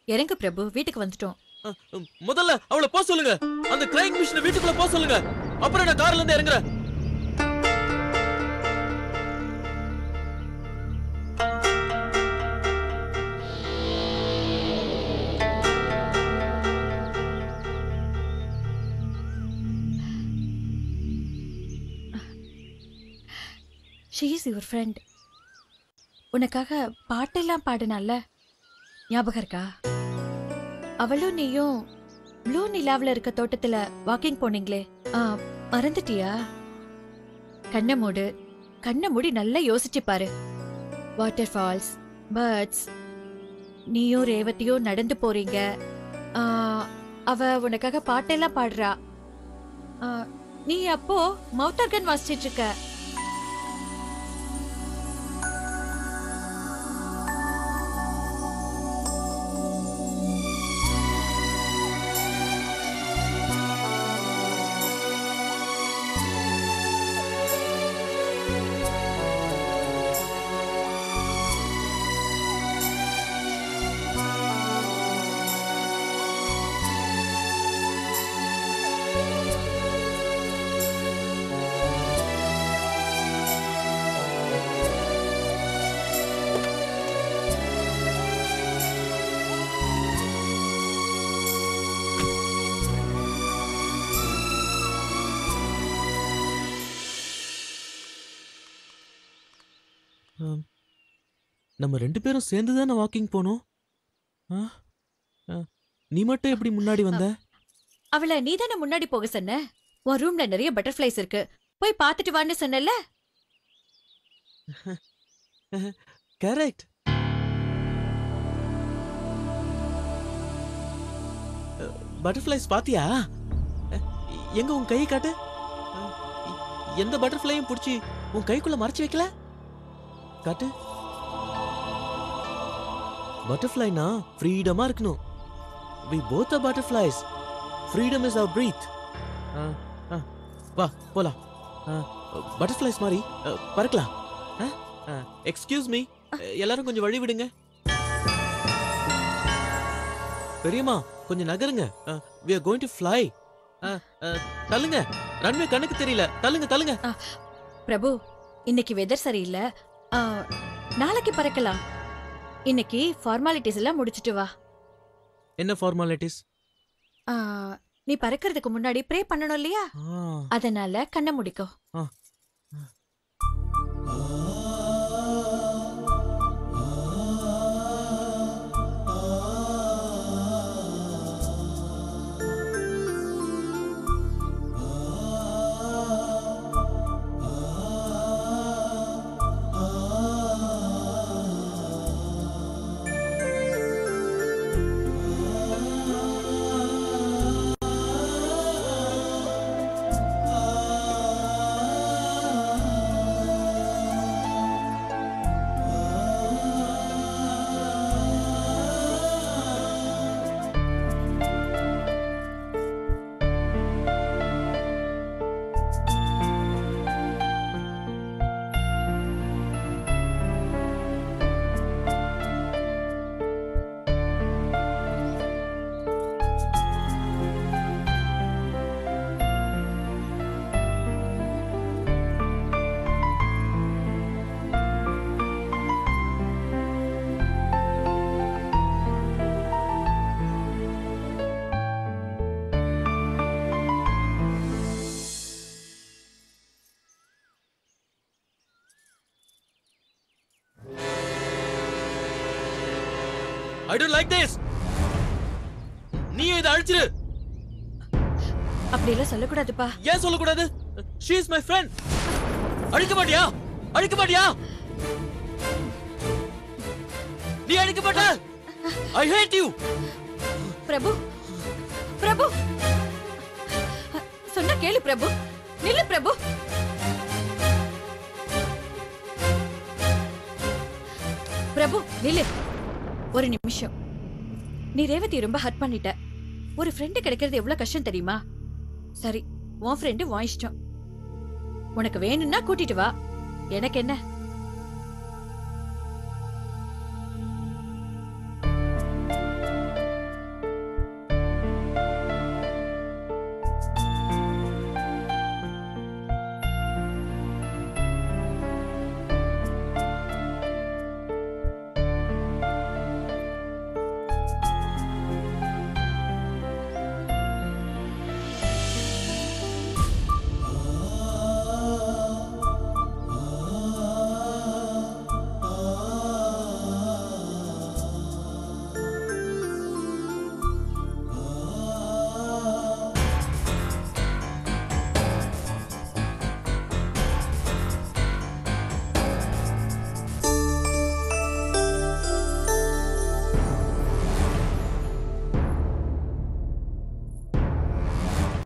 இறங்கு பிரபு வீட்டுக்கு வந்துட்டோம் அ, ம், முதல்ல அவளை போக சொல்லுங்க அந்த கிரைங் மிஷினை வீட்டுக்குள்ள போக சொல்லுங்க அப்புறம் நான் கார்ல இருந்து இறங்குறேன் ஷீ இஸ் யுவர் ஃப்ரெண்ட் உனக்காக பாட்டெல்லாம் பாடுனால ஞாபகம் இருக்கா அவளும் நீயும் ப்ளூ நிலாவுல இருக்க தோட்டத்துல வாக்கிங் போனீங்களே ஆ, மறந்துட்டியா கண்ணை மூடு கண்ணை மூடி நல்லா யோசிச்சு பாரு வாட்டர் ஃபால்ஸ் பேர்ட்ஸ் நீயும் ரேவதியும் நடந்து போறீங்க ஆ, அவ உனக்காக பாட்டெல்லாம் பாடுறா ஆ, நீ அப்போ மவுத்தார்கன் வாசிச்சிட்டு இருக்க ஆம். நம்ம ரெண்டு பேரும் சேர்ந்து தானே வாக்கிங் போனோம் ஆ? ஆ. நீ மட்டும் எப்படி முன்னாடி வந்த அவளை நீ தானே முன்னாடி போக சொன்ன உன் ரூம்ல நிறைய பட்டர்ஃப்ளைஸ் இருக்கு போய் பார்த்துட்டு வான்னு சொன்னல கரெக்ட் பட்டர்ஃப்ளைஸ் பாத்தியா அ, எங்க உன் கை காட்டு அ, எந்த பட்டர்ஃப்ளையும் பிடிச்சி உன் கைக்குள்ள மறைச்சு வைக்கல காட்டு பட்டர்ஃப்ளைனா ஃப்ரீடமா இருக்கணும் we both are butterflies freedom is our breath வா போலாம் பட்டர்ஃப்ளைஸ் மாதிரி அ, பறக்கலாம் எக்ஸ்கியூஸ் மீ எல்லாரும் கொஞ்சம் வழி விடுங்க பெரியம்மா கொஞ்சம் நகருங்க we are going to fly தள்ளுங்க ரன்வே கண்ணுக்கு தெரியல தள்ளுங்க தள்ளுங்க பிரபு இன்னைக்கு வெதர் சரியில்லை ஆ, நாளைக்கு பறக்கலாம் இன்னைக்கு ஃபார்மாலிட்டிஸ் எல்லாம் முடிச்சிட்டு வா என்ன ஃபார்மாலிட்டிஸ் ஆ, நீ பறக்கிறதுக்கு முன்னாடி ப்ரே பண்ணணும் இல்லையா அதனால கண்ணை முடிக்கோ ஐ டோன்ட் லைக் திஸ் நீ இதை அழிச்சிரு அப்படியெல்லாம் சொல்லக்கூடாதுப்பா ஏன் சொல்லக்கூடாது ஷீ இஸ் மை ஃப்ரெண்ட் அழிக்க மாட்டியா அழிக்க மாட்டியா நீ அழிக்க மாட்ட ஐ ஹேட் யூ பிரபு பிரபு சொன்ன கேளு பிரபு நில்லு பிரபு பிரபு நில்லு ஒரு நிமிஷம் நீ ரேவதி ரொம்ப ஹர்ட் பண்ணிட்ட ஒரு ஃப்ரெண்டு கிடைக்கிறது எவ்வளவு கஷ்டம் தெரியுமா சரி உன் ஃப்ரெண்டு உன் இஷ்டம் உனக்கு வேணும்னா கூட்டிட்டு வா எனக்கு என்ன